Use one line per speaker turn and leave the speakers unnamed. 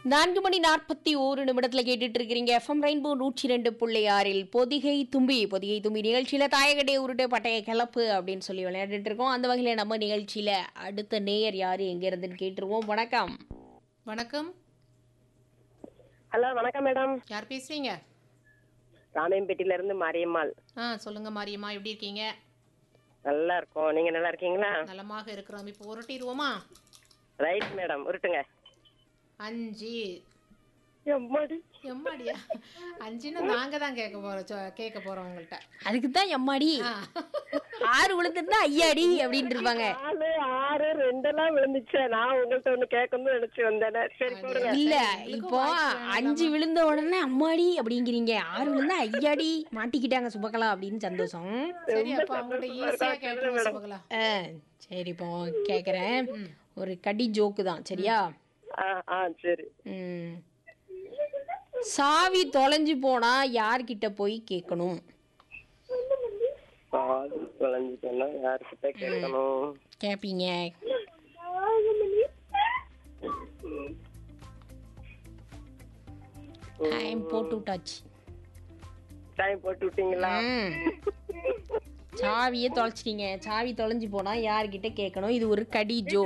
நான்கு மணி நாற்பத்தி ஓரு நிமிடத்துல கேட்டுட்டு இருக்கிறீங்க எஃப்எம் ரெயின்போ நூற்றி ரெண்டு புள்ளி ஆறில் பொதிகை தும்பி பொதிகை தும்பி நிகழ்ச்சியில தாயகட்டை உருட்டு பட்டைய கிளப்பு அப்படின்னு சொல்லி விளையாடிட்டு இருக்கோம் அந்த வகையில நம்ம நிகழ்ச்சியில அடுத்த நேயர் யாரு எங்க இருந்துன்னு கேட்டுருவோம் வணக்கம்
வணக்கம்
ஹலோ வணக்கம் மேடம்
யார் பேசுறீங்க
ராமையம்பேட்டில இருந்து மாரியம்மாள்
ஆ சொல்லுங்க மாரியம்மா எப்படி இருக்கீங்க
நல்லா இருக்கோம் நீங்க நல்லா இருக்கீங்களா
நலமாக இருக்கிறோம் இப்போ உருட்டிடுவோமா
ரைட் மேடம் உருட்டுங்க
அஞ்சு
எம்மாடி
எம்மாடியா அஞ்சுன்னு நாங்க தான் கேட்க போறோம் சொ- கேட்க போறோம் உங்கள்கிட்ட
அதுக்கு தான் எம்மாடி
ஆ.
ஆறு விழுந்துருந்தா ஐயாடி அப்படின்னு இருப்பாங்க
நாலு ஆறு ரெண்டெல்லாம் விழுந்துச்சு நான் உங்கள்ட்ட ஒண்ணு கேட்கணும்னு நினைச்சு வந்தேன் சரி போடுங்க
இல்ல
உங்களுக்கும்
இப்போ
வாய்ப்பு வேணும்
அஞ்சு விழுந்த உடனே அம்மாடி அப்படிங்கிறீங்க ஆறு விழுந்தா ஐயாடி மாட்டிக்கிட்டாங்க சுபகலா அப்படின்னு சந்தோஷம்
சரி அப்போ அவங்கள்ட்ட ஈஸியா கேட்டுருவோம் சுபகலா
ஆ, சரி இப்போ கேக்குறேன் ஒரு கடி ஜோக்கு தான் சரியா
ஆ ஆ சரி
ம். சாவி தொலைஞ்சு போனா யார்கிட்ட போய் கேட்கணும்
பாதி குழஞ்சிட்டோம்னா யாருக்கிட்ட கேட்கணும்
கேட்பீங்க டைம் போட்டு விட்டாச்சு
டைம் போட்டு விட்டீங்களா
ம். சாவியை தொலைச்சிட்டீங்க சாவி தொலைஞ்சு போனா யார்கிட்ட கேட்கணும் இது ஒரு கடி ஜோ